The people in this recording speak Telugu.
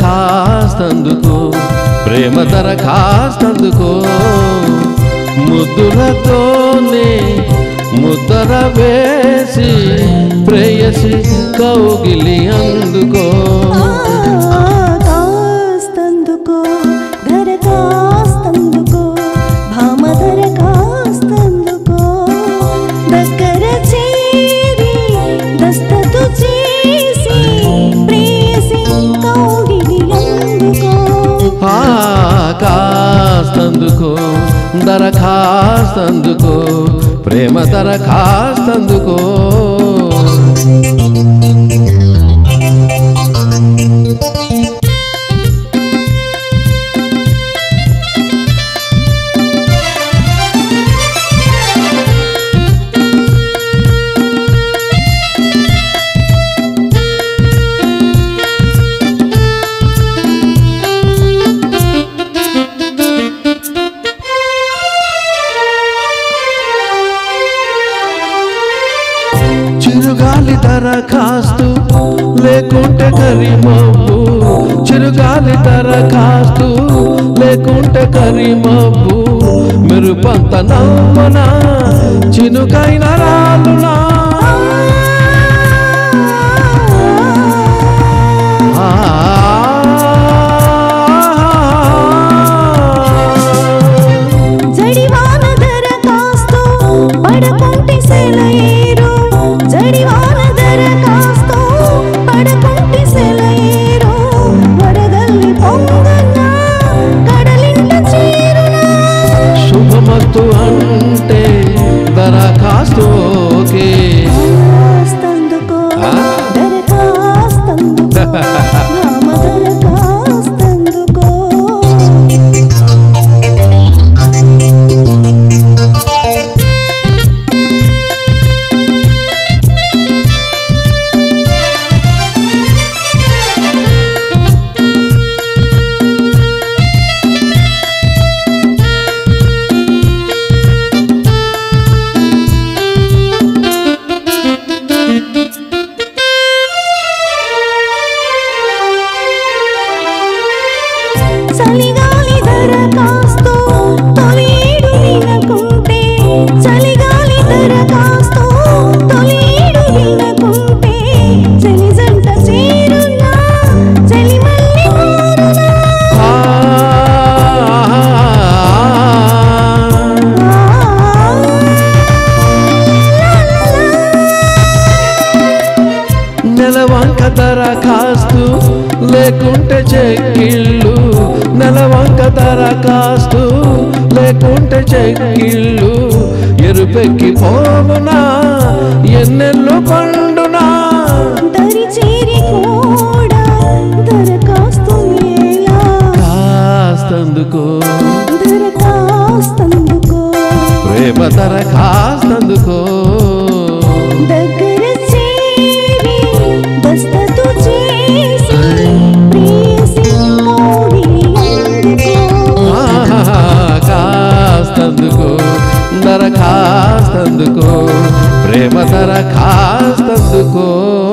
దరఖాస్తందుకో ప్రేమ దరఖాస్తందుకో ముద్దులతోనే ముద్దర వేసి ప్రేయసి కౌగిలి అందుకో కాస్తందుకో దరఖాస్తందుకో భామ దరఖాస్తందుకో దగ్గర చేరి దస్తతు చేసి ప్రేయసి కౌగిలి అందుకో ఆ కాస్తందుకో దరఖాస్తందుకో ప్రేమ దరఖాస్తందుకో చిరుగాలి దరఖాస్తు లేకుంటే కరిమబ్బు చిరుగాలి దరఖాస్తు లేకుంటే కరిమబ్బు మెరుపంత నవ్వన చినుకైన రాలునా ఆ జడివాన దరఖాస్తు పడకుంటి సెలయేరు జడివాన దరఖాస్తు పడకుంటి సెలయేరు వరదల్లి పొంగన కడలింట చేరునా శుభమస్తు అంటే దరఖాస్తు ఓకే కాస్తందుకో ఆ? దరఖాస్తందుకో భామ దరఖాస్తందుకో చలిగాలి దరఖాస్తు తొలీడు వినకుంటే చలిగాలి దరఖాస్తు తొలీడు వినకుంటే చలి జంట చేరునా చలి మళ్ళీ మారునా ఆ నెలవంక దరఖాస్తు లేకుంటే చెక్కిళ్ళు నెలవంక దరఖాస్తు లేకుంటే చెక్కిళ్ళు ఎరుపెక్కి పోవునా ఎన్నెల్లు పండునా దరి చేరి కూడా దరఖాస్తు ఎలా కాస్తందుకో దరఖాస్తందుకో ప్రేమ దరఖాస్తందుకో దగ్గర చేరి దస్తతు చేసి ప్రేసి కౌగిలి అందుకో ఆహా, కాస్తందుకో దరఖాస్తందుకో ప్రేమ దరఖాస్తందుకో